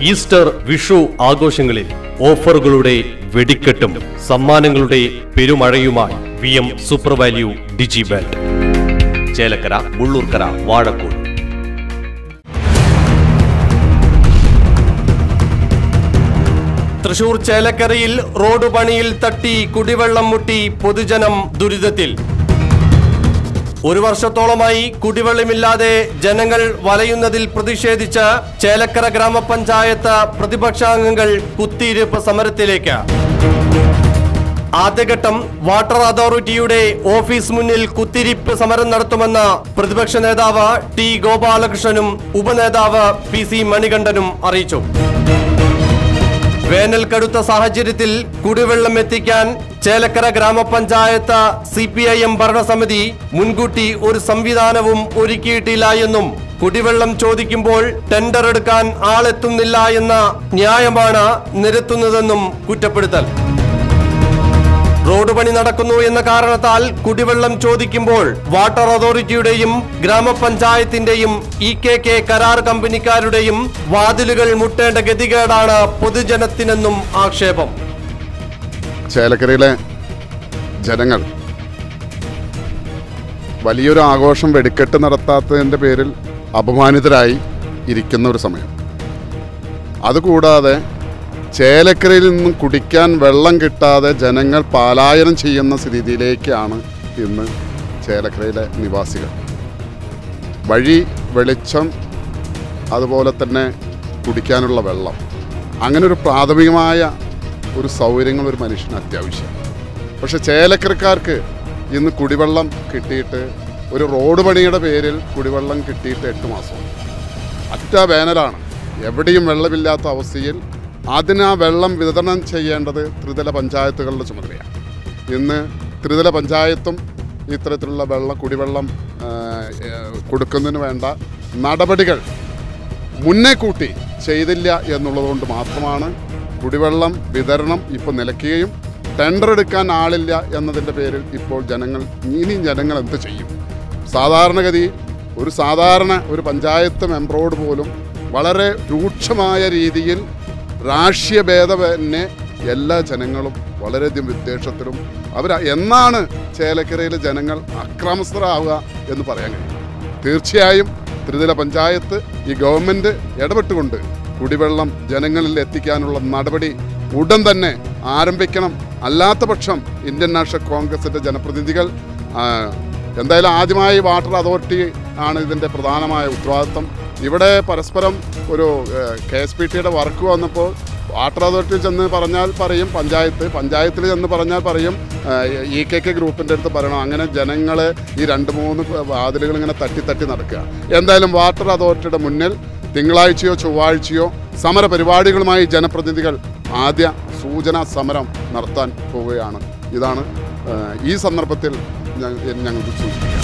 Easter Vishu ആഘോഷങ്ങളിൽ ഓഫറുകളുടെ വെടിക്കെട്ടും സമ്മാനങ്ങളുടെ പെരുമഴയുമായി V M super value digi band Chelakkara Mullurkara Vazhakkode Thrissur ചേലക്കരയിൽ റോഡ് പണിയിൽ തട്ടി കുടിവെള്ളം മുട്ടി പൊതുജനം ദുരിതത്തിൽ ഒരു വർഷത്തോളമായി കുടിവെള്ളമില്ലാതെ ജനങ്ങൾ വലയുന്നതിൽ പ്രതിഷേധിച്ച് ചേലക്കര ഗ്രാമപഞ്ചായത്ത് പ്രതിപക്ഷാംഗങ്ങൾ കുത്തിയിരിപ്പ് സമരത്തിലേക്ക് ആദ്യഘട്ടം വാട്ടർ അതോറിറ്റിയുടെ ഓഫീസ് മുന്നിൽ കുത്തിരിപ്പ് സമരം നടത്തുമെന്ന് പ്രതിപക്ഷ നേതാവ് ടി ഗോപാലകൃഷ്ണനും ഉപനേതാവ് പി സി മണികണ്ഠനും അറിയിച്ചു വേനൽ കടുത്ത സാഹചര്യത്തിൽ കുടിവെള്ളം എത്തിക്കാൻ ചേലക്കര ഗ്രാമപഞ്ചായത്ത് സി പി ഐ എം ഭരണസമിതി മുൻകൂട്ടി ഒരു സംവിധാനവും ഒരുക്കിയിട്ടില്ല എന്നും കുടിവെള്ളം ചോദിക്കുമ്പോൾ ടെൻഡർ എടുക്കാൻ ആളെത്തുന്നില്ല എന്ന ന്യായമാണ് നിരത്തുന്നതെന്നും കുറ്റപ്പെടുത്തൽ റോഡ് പണി നടക്കുന്നു എന്ന കാരണത്താൽ കുടിവെള്ളം ചോദിക്കുമ്പോൾ വാട്ടർ അതോറിറ്റിയുടെയും ഗ്രാമപഞ്ചായത്തിന്റെയും ഇ കെ കെ കരാർ കമ്പനിക്കാരുടെയും വാതിലുകൾ മുട്ടേണ്ട ഗതികേടാണ് പൊതുജനത്തിനെന്നും ആക്ഷേപം ചേലക്കരയിലെ ജനങ്ങൾ വലിയൊരു ആഘോഷം വെടിക്കെട്ട് നടത്താത്തതിൻ്റെ പേരിൽ അപമാനിതരായി ഇരിക്കുന്ന ഒരു സമയം അതുകൂടാതെ ചേലക്കരയിൽ നിന്നും കുടിക്കാൻ വെള്ളം കിട്ടാതെ ജനങ്ങൾ പലായനം ചെയ്യുന്ന സ്ഥിതിയിലേക്കാണ് ഇന്ന് ചേലക്കരയിലെ നിവാസികൾ വഴി വെളിച്ചം അതുപോലെ തന്നെ കുടിക്കാനുള്ള വെള്ളം അങ്ങനെ ഒരു പ്രാഥമികമായ ഒരു സൗകര്യങ്ങൾ ഒരു മനുഷ്യന് അത്യാവശ്യം പക്ഷെ ചേലക്കരക്കാർക്ക് ഇന്ന് കുടിവെള്ളം കിട്ടിയിട്ട് ഒരു റോഡ് പണിയുടെ പേരിൽ കുടിവെള്ളം കിട്ടിയിട്ട് എട്ട് മാസം അറ്റ വേനലാണ് എവിടെയും വെള്ളമില്ലാത്ത അവസ്ഥയിൽ അതിന് ആ വെള്ളം വിതരണം ചെയ്യേണ്ടത് ത്രിതല പഞ്ചായത്തുകളുടെ ചുമതലയാണ് ഇന്ന് ത്രിതല പഞ്ചായത്തും ഇത്തരത്തിലുള്ള വെള്ളം കുടിവെള്ളം ആ, ഏ, കൊടുക്കുന്നതിന് വേണ്ട നടപടികൾ മുന്നേ കൂട്ടി ചെയ്തില്ല എന്നുള്ളതുകൊണ്ട് മാത്രമാണ് കുടിവെള്ളം വിതരണം ഇപ്പോൾ നിലയ്ക്കുകയും ടെൻഡർ എടുക്കാൻ ആളില്ല എന്നതിൻ്റെ പേരിൽ ഇപ്പോൾ ജനങ്ങൾ ഇനി ജനങ്ങൾ എന്ത് ചെയ്യും സാധാരണഗതി ഒരു സാധാരണ ഒരു പഞ്ചായത്ത് മെമ്പറോട് പോലും വളരെ രൂക്ഷമായ രീതിയിൽ രാഷ്ട്രീയ ഭേദമന്യേ എല്ലാ ജനങ്ങളും വളരെയധികം വിദ്വേഷത്തിലും അവർ എന്നാണ് ചേലക്കരയിലെ ജനങ്ങൾ അക്രമസ്ഥരാവുക എന്ന് പറയാൻ കഴിയും തീർച്ചയായും ത്രിതല പഞ്ചായത്ത് ഈ ഗവൺമെൻറ് ഇടപെട്ടുകൊണ്ട് കുടിവെള്ളം ജനങ്ങളിൽ എത്തിക്കാനുള്ള നടപടി ഉടൻ തന്നെ ആരംഭിക്കണം അല്ലാത്ത പക്ഷം ഇന്ത്യൻ നാഷണൽ കോൺഗ്രസിൻ്റെ ജനപ്രതിനിധികൾ ആ, എന്തായാലും ആദ്യമായി വാട്ടർ അതോറിറ്റി ആണ് ഇതിൻ്റെ പ്രധാനമായ ഉത്തരവാദിത്വം ഇവിടെ പരസ്പരം ഒരു കെ എസ് പി ടിയുടെ വർക്ക് വന്നപ്പോൾ വാട്ടർ അതോറിറ്റിയിൽ ചെന്ന് പറഞ്ഞാൽ പറയും പഞ്ചായത്ത് പഞ്ചായത്തിൽ ചെന്ന് പറഞ്ഞാൽ പറയും ഇ കെ കെ ഗ്രൂപ്പിൻ്റെ അടുത്ത് പറയണം അങ്ങനെ ജനങ്ങൾ ഈ രണ്ട് മൂന്ന് വാതിലുകൾ ഇങ്ങനെ തട്ടി തട്ടി നടക്കുക എന്തായാലും വാട്ടർ അതോറിറ്റിയുടെ മുന്നിൽ തിങ്കളാഴ്ചയോ ചൊവ്വാഴ്ചയോ സമര പരിപാടികളുമായി ജനപ്രതിനിധികൾ ആദ്യ സൂചനാ സമരം നടത്താൻ പോവുകയാണ് ഇതാണ് ആ, ഈ സന്ദർഭത്തിൽ ഞ- ഞങ്ങൾക്ക് സൂചിപ്പിക്കാം